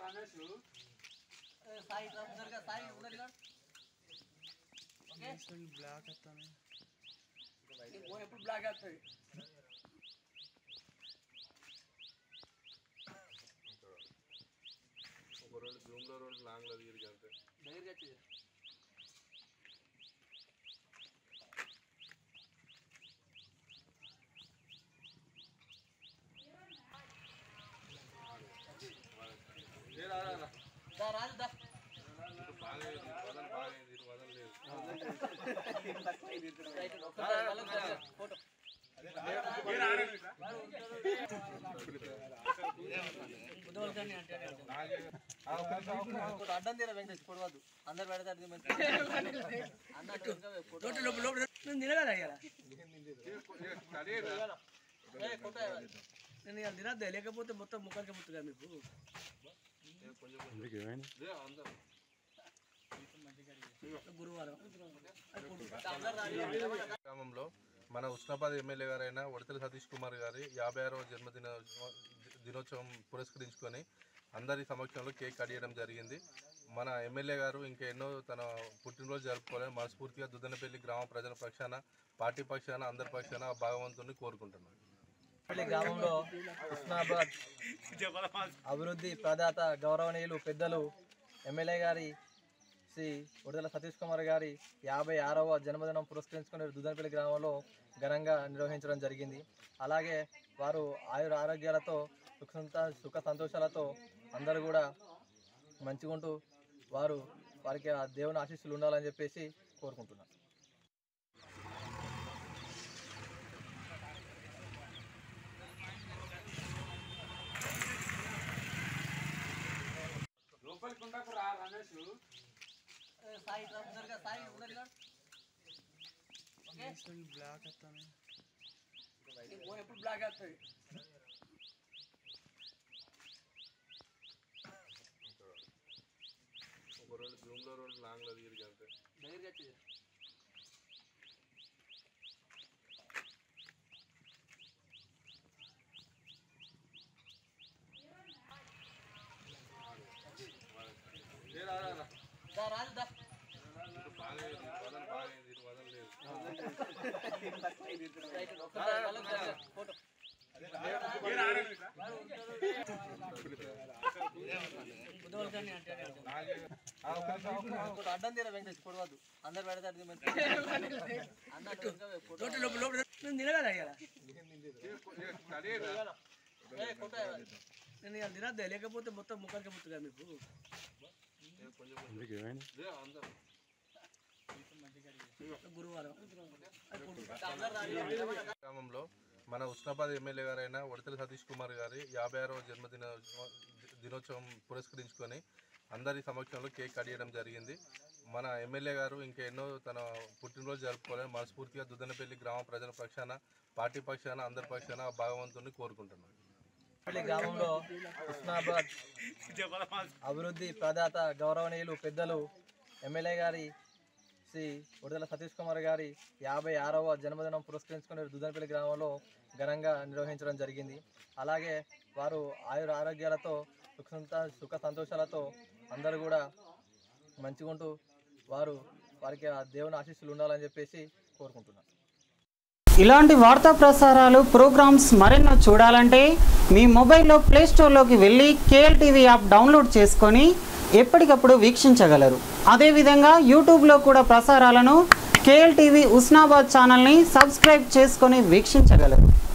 Sai Udarga Sai Udarga okay block వస్తాను ఎప్పుడు black అవుతుంది ఒక రెండు జూమ్లో రెండు లాంగ్లో తిరిగి అంతే ధైర్యం వచ్చేది దా రాజు దా ఇటు బాగా అయింది, వదలు బాగా అయింది, ఇటు వదలలేదు రైట్ ఒక్కసారి వాళ్ళకి దా, ఫోటో ఉద్దవలకండి అంటే ఇంకోటి అడ్డం తీరా వెంకటేష్ పొడవద్దు అందరు పెడితే అది మంచి అన్నట్టు ఇంకా ఫోటో నేను తినగల ఇవాళ ఏ, ఫోటో ఇవ్వాలి. నేను ఇవాళ తినద్దా లేకపోతే మొత్తం ముఖానికి ముట్టుగా మీకు గురువారం గ్రామంలో మన ఉస్నాబాద్ ఎమ్మెల్యే గారైన ఉడతల సతీష్ కుమార్ గారి యాభై ఆరవ జన్మదిన దినోత్సవం పురస్కరించుకొని అందరి సమక్షంలో కేక్ కట్ చేయడం జరిగింది మన ఎమ్మెల్యే గారు ఇంకా ఎన్నో తన పుట్టినరోజు జరుపుకోవాలని మనస్ఫూర్తిగా దుద్దనపల్లి గ్రామ ప్రజల పక్షాన పార్టీ పక్షాన అందరి పక్షాన ఆ భగవంతుని కోరుకుంటున్నాను పల్లి గ్రామంలో హుస్నాబాద్ అభివృద్ధి ప్రదాత గౌరవనీయులు పెద్దలు ఎమ్మెల్యే గారి శ్రీ ఉడతల సతీష్ కుమార్ గారి యాభై ఆరవ జన్మదినం పురస్కరించుకుని దుద్దనపల్లి గ్రామంలో ఘనంగా నిర్వహించడం జరిగింది అలాగే వారు ఆయుర ఆరోగ్యాలతో సుఖ సంత- సుఖ సంతోషాలతో అందరూ కూడా మంచిగా ఉంటూ వారు వారికి ఆ దేవుని ఆశీస్సులు ఉండాలని చెప్పేసి కోరుకుంటున్నాను సాయి ఉదర్గా సాయి ఉదర్గా ఓకే బ్లాక్ వస్తాను ఎప్పుడు బ్లాక్ అవుతుంది ఒక రెండు జూమ్లో రెండు లాంగ్లో తిరిగి అంతే ధైర్యం వచ్చేది దా రాజు దా ఇటు బాగా అయింది, వదలు బాగా అయింది, ఇటు వదలలేదు రైట్ ఒక్కసారి వాళ్ళకి దా, ఫోటో ఉద్దవలకండి అంటే ఇంకోటి అడ్డం తీరా వెంకటేష్ పొడవద్దు అందరు పెడితే అది మంచి అన్నట్టు ఇంకా ఫోటో నేను తినగల ఇవాళ ఏ, ఫోటో ఇవ్వాలి. నేను ఇవాళ తినద్దా లేకపోతే మొత్తం ముఖానికి ముట్టుగా మీకు గురువారం గ్రామంలో మన ఉస్నాబాద్ ఎమ్మెల్యే గారైన ఉడతల సతీష్ కుమార్ గారి యాభై ఆరవ జన్మదిన దినోత్సవం పురస్కరించుకొని అందరి సమక్షంలో కేక్ కట్ చేయడం జరిగింది మన ఎమ్మెల్యే గారు ఇంకా ఎన్నో తన పుట్టినరోజు జరుపుకోవాలని మనస్ఫూర్తిగా దుద్దనపల్లి గ్రామ ప్రజల పక్షాన పార్టీ పక్షాన అందరి పక్షాన ఆ భగవంతుని కోరుకుంటున్నాను పల్లి గ్రామంలో హుస్నాబాద్ అభివృద్ధి ప్రదాత గౌరవనీయులు పెద్దలు ఎమ్మెల్యే గారి శ్రీ ఉడతల సతీష్ కుమార్ గారి యాభై ఆరవ జన్మదినం పురస్కరించుకుని దుద్దనపల్లి గ్రామంలో ఘనంగా నిర్వహించడం జరిగింది అలాగే వారు ఆయుర ఆరోగ్యాలతో సుఖ సంత- సుఖ సంతోషాలతో అందరూ కూడా మంచిగా ఉంటూ వారు వారికి ఆ దేవుని ఆశీస్సులు ఉండాలని చెప్పేసి కోరుకుంటున్నాను ఇలాంటి వార్తా ప్రసారాలు ప్రోగ్రామ్స్ మరెన్నో చూడాలంటే మీ మొబైల్లో ప్లే స్టోర్లోకి వెళ్ళి కేఎల్ టీవీ యాప్ డౌన్లోడ్ చేసుకొని ఎప్పటికప్పుడు వీక్షించగలరు అదేవిధంగా యూట్యూబ్లో కూడా ప్రసారాలను కేఎల్ టీవీ ఉస్నాబాద్ ఛానల్ని సబ్స్క్రైబ్ చేసుకొని వీక్షించగలరు